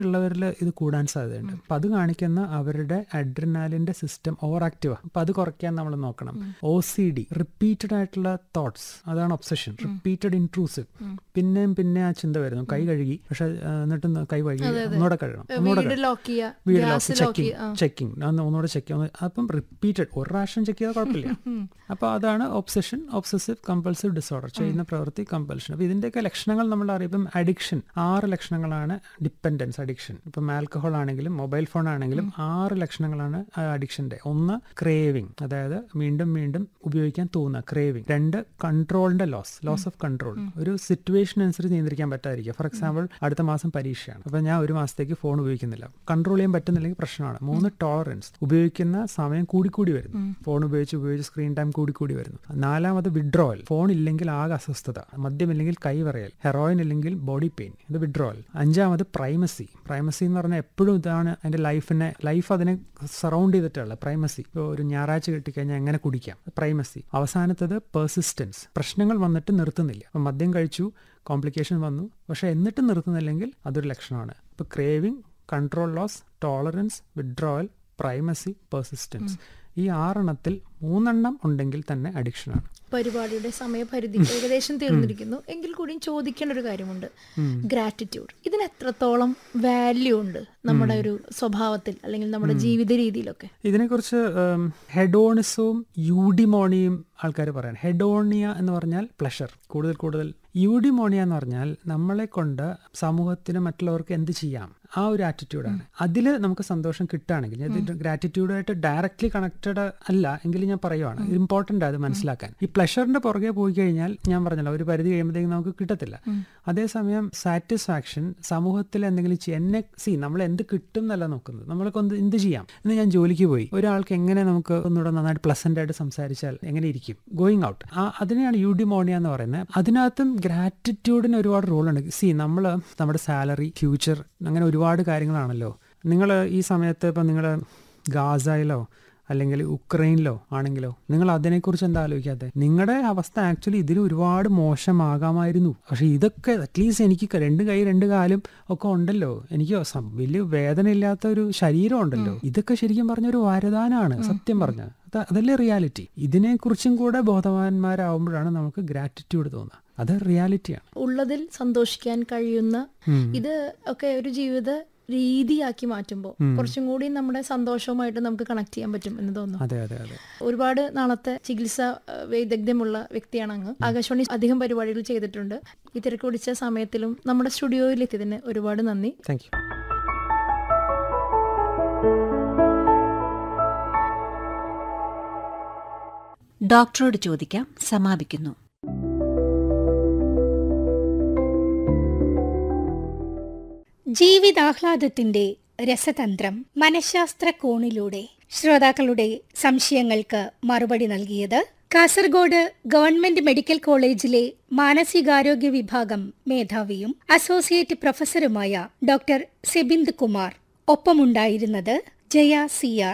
ഉള്ളവരിൽ ഇത് കൂടാൻ സാധ്യതയുണ്ട് അപ്പം അത് കാണിക്കുന്ന അവരുടെ അഡ്രിനാലിന്റെ സിസ്റ്റം ഓവർ ആക്റ്റീവ് അപ്പം അത് കുറയ്ക്കാൻ നമ്മൾ നോക്കണം ഒ സി ഡി റിപ്പീറ്റഡ് ആയിട്ടുള്ള തോട്ട്സ് അതാണ് ഒബ്സഷൻ റിപ്പീറ്റഡ് ഇൻട്രൂസീവ് പിന്നെയും പിന്നെ ആ ചിന്ത വരുന്നു കൈ കഴുകി പക്ഷെ ആ, എന്നിട്ടും കൈ കഴുകി ഒന്നുകൂടെ കഴുകണം ഒന്നുകൂടെ വീട് ലോക്ക് ചെയ്യുക വീട് ഗ്യാസ് ലോക്ക് ലോക്ക് ചെക്കിങ് ചെയ്യുക ചെക്കിങ് ഒന്നുകൂടെ ചെക്ക് ചെയ്യുക അപ്പം റിപ്പീറ്റഡ് ഒരു പ്രാവശ്യം ചെക്ക് ചെയ്താൽ കുഴപ്പമില്ല അപ്പോൾ അതാണ് ഒബ്സഷൻ ഒബ്സസീവ് കമ്പൾസീവ് ഡിസോർഡർ ചെയ്യുന്ന പ്രവൃത്തി കമ്പൽഷൻ അപ്പോൾ ഇതിൻ്റെയൊക്കെ ലക്ഷണങ്ങൾ നമ്മൾ അറിയാം ഇപ്പം അഡിക്ഷൻ ആറ് ലക്ഷണങ്ങളാണ് ഡിപ്പെൻഡൻസ് അഡിക്ഷൻ ഇപ്പം ആൽക്കഹോൾ ആണെങ്കിലും മൊബൈൽ ഫോൺ ആണെങ്കിലും ആറ് ലക്ഷണങ്ങളാണ് അഡിക്ഷൻ്റെ ഒന്ന് ക്രേവിങ് അതായത് വീണ്ടും വീണ്ടും ഉപയോഗിക്കാൻ തോന്നുക ക്രേവിങ് രണ്ട് കൺട്രോളിന്റെ ലോസ് ലോസ് ഓഫ് കൺട്രോൾ ഒരു സിറ്റുവേഷൻ അനുസരിച്ച് നിയന്ത്രിക്കാൻ പറ്റാതിരിക്കുക ഫോർ എക്സാമ്പിൾ അടുത്ത മാസം പരീക്ഷയാണ് അപ്പൊ ഞാൻ ഒരു മാസത്തേക്ക് ഫോൺ ഉപയോഗിക്കുന്നില്ല കൺട്രോൾ ചെയ്യാൻ പറ്റുന്നില്ലെങ്കിൽ പ്രശ്നമാണ് മൂന്ന് ടോളറൻസ് ഉപയോഗിക്കുന്ന സമയം കൂടിക്കൂടി വരുന്നു ഫോൺ ഉപയോഗിച്ച് ഉപയോഗിച്ച് സ്ക്രീൻ ടൈം കൂടിക്കൂടി വരുന്നു നാലാമത് വിഡ്രോവൽ ഫോൺ ഇല്ലെങ്കിൽ ആകെ അസ്വസ്ഥത മദ്യമില്ലെങ്കിൽ കൈവറയൽ ഹെറോയിൻ ഇല്ലെങ്കിൽ ബോഡി പെയിൻ ഇത് വിഡ്രോവൽ അഞ്ചാമത് പ്രൈമസി പ്രൈമസി എന്ന് പറഞ്ഞാൽ എപ്പോഴും ഇതാണ് അതിന്റെ ലൈഫിനെ ലൈഫ് അതിനെ സറൗണ്ട് ചെയ്തിട്ടുള്ള പ്രൈമസി ഇപ്പോൾ ഒരു ഞായറാഴ്ച കിട്ടിക്കഴിഞ്ഞാൽ എങ്ങനെ കുടിക്കാം പ്രൈമസി അവസാനത്തത് പെർസിസ്റ്റൻസ് പ്രശ്നങ്ങൾ വന്നിട്ട് നിർത്തുന്നില്ല അപ്പം മദ്യം കഴിച്ചു കോംപ്ലിക്കേഷൻ വന്നു പക്ഷെ എന്നിട്ട് നിർത്തുന്നില്ലെങ്കിൽ അതൊരു ലക്ഷണമാണ് ഇപ്പൊ craving control loss tolerance withdrawal primacy persistence ഈ ആറെണ്ണത്തിൽ മൂന്നെണ്ണം ഉണ്ടെങ്കിൽ തന്നെ അഡിക്ഷനാണ് പരിപാടിയുടെ സമയപരിധി ഏകദേശം തീർന്നിരിക്കുന്നു എങ്കിൽ കൂടിയും ചോദിക്കേണ്ട ഒരു കാര്യമുണ്ട് ഗ്രാറ്റിറ്റ്യൂഡ് ഇതിന് എത്രത്തോളം വാല്യൂ ഉണ്ട് നമ്മുടെ ഒരു സ്വഭാവത്തിൽ അല്ലെങ്കിൽ നമ്മുടെ ജീവിത രീതിയിലൊക്കെ ഇതിനെക്കുറിച്ച് ഉം, ഹെഡോണിസവും യൂഡിമോണിയും ആൾക്കാർ പറയാൻ ഹെഡോണിയ എന്ന് പറഞ്ഞാൽ പ്ലഷർ കൂടുതൽ കൂടുതൽ യൂഡിമോണിയ എന്ന് പറഞ്ഞാൽ നമ്മളെ കൊണ്ട് സമൂഹത്തിന് മറ്റുള്ളവർക്ക് എന്ത് ചെയ്യാം ആ ഒരു ആറ്റിറ്റ്യൂഡാണ് അതിൽ നമുക്ക് സന്തോഷം കിട്ടുകയാണെങ്കിൽ ഇത് ഗ്രാറ്റിറ്റ്യൂഡായിട്ട് ഡയറക്റ്റ്ലി കണക്റ്റഡ് അല്ല എങ്കിലും ഞാൻ പറയുവാണ് ഇമ്പോർട്ടൻ്റ് അത് മനസ്സിലാക്കാൻ ഈ പ്ലഷറിന്റെ പുറകെ പോയി കഴിഞ്ഞാൽ ഞാൻ പറഞ്ഞല്ലോ ഒരു പരിധി കഴിയുമ്പോഴത്തേക്കും നമുക്ക് കിട്ടത്തില്ല അതേസമയം സാറ്റിസ്ഫാക്ഷൻ സമൂഹത്തിൽ എന്തെങ്കിലും ചെയ്യ- എന്നെ സി നമ്മൾ എന്ത് കിട്ടും എന്നല്ല നോക്കുന്നത് നമ്മളൊക്കെ ഒന്ന് എന്ത് ചെയ്യാം ഇന്ന് ഞാൻ ജോലിക്ക് പോയി ഒരാൾക്ക് എങ്ങനെ നമുക്ക് ഒന്നുകൂടെ നന്നായിട്ട് പ്ലസന്റ് ആയിട്ട് സംസാരിച്ചാൽ എങ്ങനെ ഇരിക്കും ഗോയിങ് ഔട്ട് ആ അതിനെയാണ് യൂഡിമോണിയ എന്ന് പറയുന്നത് അതിനകത്തും ഗ്രാറ്റിറ്റ്യൂഡിന് ഒരുപാട് റോളുണ്ട് സി നമ്മൾ നമ്മുടെ സാലറി ഫ്യൂച്ചർ അങ്ങനെ ഒരുപാട് കാര്യങ്ങളാണല്ലോ നിങ്ങൾ ഈ സമയത്ത് ഇപ്പം നിങ്ങൾ ഗാസയിലോ അല്ലെങ്കിൽ ഉക്രൈനിലോ ആണെങ്കിലോ നിങ്ങൾ അതിനെക്കുറിച്ച് എന്താ ആലോചിക്കാത്തത് നിങ്ങളുടെ അവസ്ഥ ആക്ച്വലി ഇതിൽ ഒരുപാട് മോശമാകാമായിരുന്നു പക്ഷെ ഇതൊക്കെ അറ്റ്ലീസ്റ്റ് എനിക്ക് ക- രണ്ട് കൈ രണ്ട് കാലും ഒക്കെ ഉണ്ടല്ലോ എനിക്ക് സം- വലിയ വേദന ഇല്ലാത്ത ഒരു ശരീരം ഉണ്ടല്ലോ ഇതൊക്കെ ശരിക്കും പറഞ്ഞ ഒരു വരദാനാണ് സത്യം പറഞ്ഞ അതല്ലേ റിയാലിറ്റി ഇതിനെക്കുറിച്ചും കൂടെ ബോധവാന്മാരാകുമ്പോഴാണ് നമുക്ക് ഗ്രാറ്റിറ്റ്യൂഡ് തോന്നുക അത് റിയാലിറ്റിയാണ് ഉള്ളതിൽ സന്തോഷിക്കാൻ കഴിയുന്ന ഇത് ഒക്കെ ഒരു ജീവിത രീതിയാക്കി മാറ്റുമ്പോൾ കുറച്ചും കൂടി നമ്മുടെ സന്തോഷവുമായിട്ട് നമുക്ക് കണക്ട് ചെയ്യാൻ പറ്റും എന്ന് തോന്നുന്നു അതെ അതെ അതെ ഒരുപാട് നാളത്തെ ചികിത്സ ഏഹ്, വൈദഗ്ധ്യമുള്ള വ്യക്തിയാണ് അങ്ങ് ആകാശവാണി അധികം പരിപാടികൾ ചെയ്തിട്ടുണ്ട് ഈ തിരക്ക് പിടിച്ച സമയത്തിലും നമ്മുടെ സ്റ്റുഡിയോയിൽ എത്തിയതിന് ഒരുപാട് നന്ദി താങ്ക് യു ഡോക്ടറോട് ചോദിക്കാം സമാപിക്കുന്നു ജീവിതാഹ്ലാദത്തിന്റെ രസതന്ത്രം മനഃശാസ്ത്ര കോണിലൂടെ ശ്രോതാക്കളുടെ സംശയങ്ങൾക്ക് മറുപടി നൽകിയത് കാസർഗോഡ് ഗവൺമെന്റ് മെഡിക്കൽ കോളേജിലെ മാനസികാരോഗ്യ വിഭാഗം മേധാവിയും അസോസിയേറ്റ് പ്രൊഫസറുമായ ഡോക്ടർ സെബിന്ദ് കുമാർ ഒപ്പമുണ്ടായിരുന്നത് ജയ സി ആർ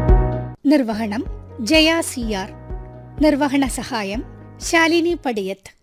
നിർവഹണം ജയ സി ആർ നിർവഹണ സഹായം ശാലിനി പടിയത്ത്